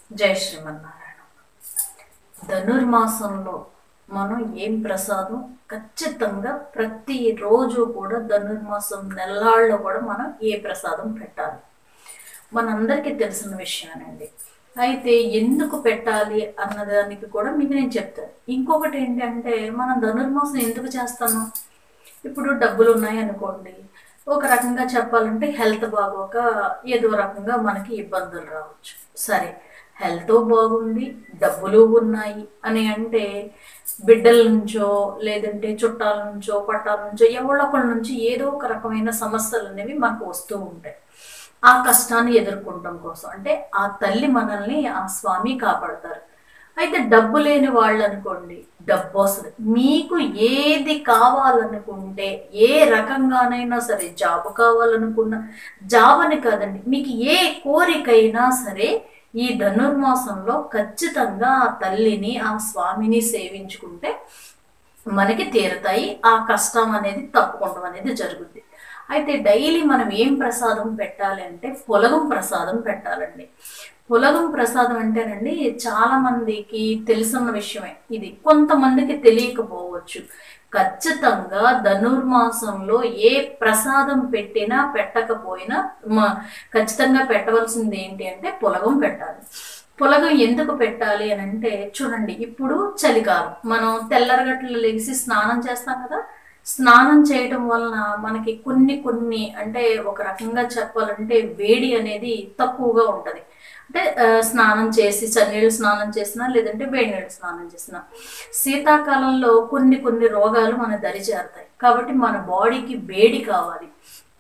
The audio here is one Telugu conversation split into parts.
జై శ్రీమన్నారాయణ ధనుర్మాసంలో మనం ఏం ప్రసాదం ఖచ్చితంగా ప్రతిరోజు కూడా ధనుర్మాసం నెల్లాళ్ళు కూడా మనం ఏ ప్రసాదం పెట్టాలి మనందరికీ తెలిసిన విషయానండి అయితే ఎందుకు పెట్టాలి అన్నదానికి కూడా మీకు నేను చెప్తాను ఇంకొకటి ఏంటంటే మనం ధనుర్మాసం ఎందుకు చేస్తాము ఇప్పుడు డబ్బులు ఉన్నాయి అనుకోండి ఒక రకంగా చెప్పాలంటే హెల్త్ బాగోక ఏదో రకంగా మనకి ఇబ్బందులు రావచ్చు సరే హెల్త్ బాగుంది డబ్బులు ఉన్నాయి అని అంటే బిడ్డల నుంచో లేదంటే చుట్టాల నుంచో పట్టాల నుంచో ఎవరొకళ్ళ నుంచి ఏదో ఒక రకమైన సమస్యలు అనేవి మనకు వస్తూ ఉంటాయి ఆ కష్టాన్ని ఎదుర్కొనడం కోసం అంటే ఆ తల్లి మనల్ని ఆ స్వామి కాపాడతారు అయితే డబ్బు లేని వాళ్ళు అనుకోండి డబ్బు వస్తుంది మీకు ఏది కావాలనుకుంటే ఏ రకంగానైనా సరే జాబ్ కావాలనుకున్నా జాబ్ అని కాదండి మీకు ఏ కోరికైనా సరే ఈ ధనుర్మాసంలో ఖచ్చితంగా ఆ తల్లిని ఆ స్వామిని సేవించుకుంటే మనకి తీరుతాయి ఆ కష్టం అనేది తప్పుకోవడం అనేది జరుగుద్ది అయితే డైలీ మనం ఏం ప్రసాదం పెట్టాలి అంటే పొలగం ప్రసాదం పెట్టాలండి పులగం ప్రసాదం అంటేనండి చాలా మందికి తెలిసిన విషయమే ఇది కొంతమందికి తెలియకపోవచ్చు ఖచ్చితంగా ధనుర్మాసంలో ఏ ప్రసాదం పెట్టినా పెట్టకపోయినా మ- ఖచ్చితంగా పెట్టవలసింది ఏంటి అంటే పులగం పెట్టాలి పులగం ఎందుకు పెట్టాలి అని అంటే చూడండి ఇప్పుడు చలికాలం మనం తెల్లరగట్లు లెగిసి స్నానం చేస్తాం కదా స్నానం చేయటం వలన మనకి కొన్ని కొన్ని అంటే ఒక రకంగా చెప్పాలంటే వేడి అనేది తక్కువగా ఉంటది అంటే ఆ, స్నానం చేసి చన్నీళ్ళు స్నానం చేసినా లేదంటే వేడి నీళ్ళు స్నానం చేసినా శీతాకాలంలో కొన్ని కొన్ని రోగాలు మన దరి చేరతాయి కాబట్టి మన బాడీకి వేడి కావాలి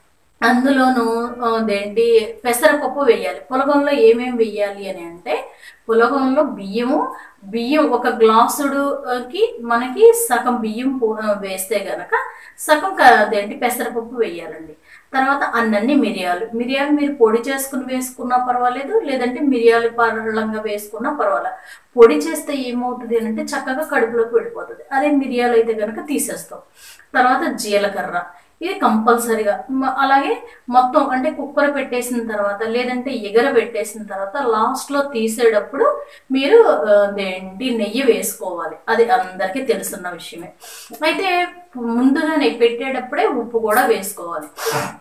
అందులోనూ ఆ, అదేంటి పెసరపప్పు వేయాలి పులగంలో ఏమేమి వేయాలి అని అంటే పులగంలో బియ్యము బియ్యం ఒక గ్లాసుడుకి మనకి సగం బియ్యం పో- ఆ, వేస్తే గనక సగం క- అదేంటి పెసరపప్పు వేయాలండి తర్వాత అన్నీ మిరియాలు మిరియాలు మీరు పొడి చేసుకుని వేసుకున్నా పర్వాలేదు లేదంటే మిరియాలు పరలంగా వేసుకున్నా పర్వాలేదు పొడి చేస్తే ఏమవుతుంది అని అంటే చక్కగా కడుపులోకి వెళ్ళిపోతుంది అదే మిరియాలు అయితే కనుక తీసేస్తాం తర్వాత జీలకర్ర ఇది కంపల్సరిగా మ- అలాగే మొత్తం అంటే కుక్కర్ పెట్టేసిన తర్వాత లేదంటే ఎగర పెట్టేసిన తర్వాత లాస్ట్లో తీసేటప్పుడు మీరు ఆ, అదేంటి నెయ్యి వేసుకోవాలి అది అందరికీ తెలుసున్న విషయమే అయితే ముందుగానే పెట్టేటప్పుడే ఉప్పు కూడా వేసుకోవాలి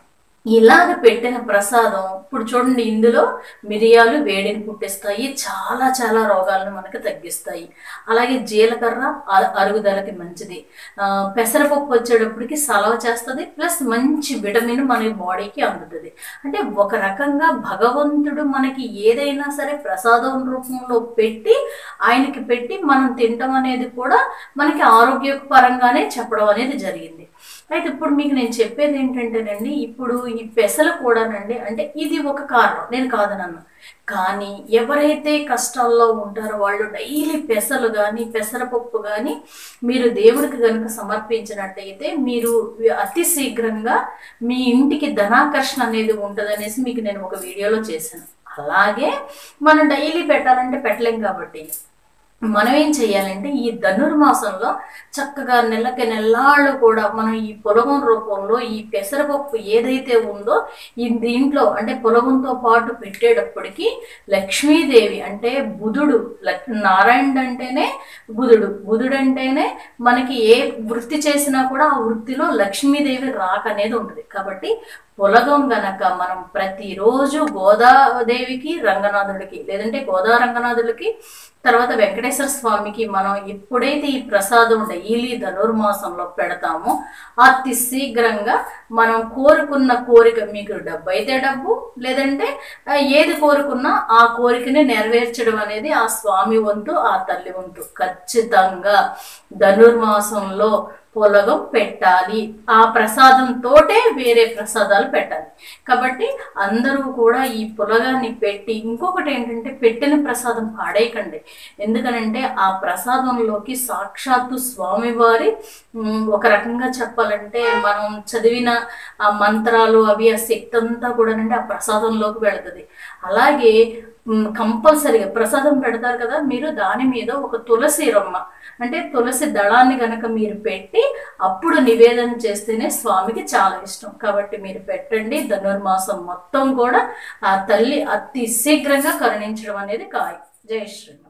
ఇలాగ పెట్టిన ప్రసాదం ఇప్పుడు చూడండి ఇందులో మిరియాలు వేడిని పుట్టిస్తాయి చాలా చాలా రోగాలను మనకు తగ్గిస్తాయి అలాగే జీలకర్ర అ- అరుగుదలకి మంచిది ఆ, పెసరపప్పు వచ్చేటప్పటికి సలవ చేస్తుంది ప్లస్ మంచి విటమిన్ మన బాడీకి అందుతుంది అంటే ఒక రకంగా భగవంతుడు మనకి ఏదైనా సరే ప్రసాదం రూపంలో పెట్టి ఆయనకి పెట్టి మనం తినటం అనేది కూడా మనకి ఆరోగ్యపరంగానే చెప్పడం అనేది జరిగింది అయితే ఇప్పుడు మీకు నేను చెప్పేది ఏంటంటేనండి ఇప్పుడు ఈ పెసలు కూడానండి అంటే ఇది ఒక కారణం నేను కాదనన్ను కానీ ఎవరైతే కష్టాల్లో ఉంటారో వాళ్ళు డైలీ పెసలు కానీ పెసరపప్పు కానీ మీరు దేవుడికి కనుక సమర్పించినట్టయితే మీరు అతి శీఘ్రంగా మీ ఇంటికి ధనాకర్షణ అనేది ఉంటుందనేసి మీకు నేను ఒక వీడియోలో చేశాను అలాగే మనం డైలీ పెట్టాలంటే పెట్టలేం కాబట్టి మనం ఏం చేయాలంటే ఈ ధనుర్మాసంలో చక్కగా నెలకి నెల్లాళ్ళు కూడా మనం ఈ పొలగం రూపంలో ఈ పెసరపప్పు ఏదైతే ఉందో ఈ దీంట్లో అంటే పొలగంతో పాటు పెట్టేటప్పటికి లక్ష్మీదేవి అంటే బుధుడు లక్- నారాయణుడు అంటేనే బుధుడు బుధుడు అంటేనే మనకి ఏ వృత్తి చేసినా కూడా ఆ వృత్తిలో లక్ష్మీదేవి రాక అనేది ఉంటుంది కాబట్టి పొలగం గనక మనం ప్రతిరోజు గోదాదేవికి రంగనాథుడికి లేదంటే గోదా రంగనాథుడికి తర్వాత వెంకటేశ్వర స్వామికి మనం ఎప్పుడైతే ఈ ప్రసాదం డైలీ ధనుర్మాసంలో పెడతామో అతి శీఘ్రంగా మనం కోరుకున్న కోరిక మీకు డబ్బు అయితే డబ్బు లేదంటే ఆ, ఏది కోరుకున్నా ఆ కోరికని నెరవేర్చడం అనేది ఆ స్వామి వంతు ఆ తల్లి వంతు ఖచ్చితంగా ధనుర్మాసంలో పొలగం పెట్టాలి ఆ ప్రసాదంతోటే వేరే ప్రసాదాలు పెట్టాలి కాబట్టి అందరూ కూడా ఈ పులగాన్ని పెట్టి ఇంకొకటి ఏంటంటే పెట్టిన ప్రసాదం పాడేయకండి ఎందుకనంటే ఆ ప్రసాదంలోకి సాక్షాత్తు స్వామివారి ఉమ్, ఒక రకంగా చెప్పాలంటే మనం చదివిన ఆ మంత్రాలు అవి ఆ శక్తి అంతా కూడా ఆ ప్రసాదంలోకి వెళుతుంది అలాగే ఉమ్, కంపల్సరిగా ప్రసాదం పెడతారు కదా మీరు దాని మీద ఒక తులసి రొమ్మ అంటే తులసి దళాన్ని గనక మీరు పెట్టి అప్పుడు నివేదన చేస్తేనే స్వామికి చాలా ఇష్టం కాబట్టి మీరు పెట్టండి ధనుర్మాసం మొత్తం కూడా ఆ తల్లి అతి శీఘ్రంగా కరుణించడం అనేది ఖాయం జై శ్రీరామ్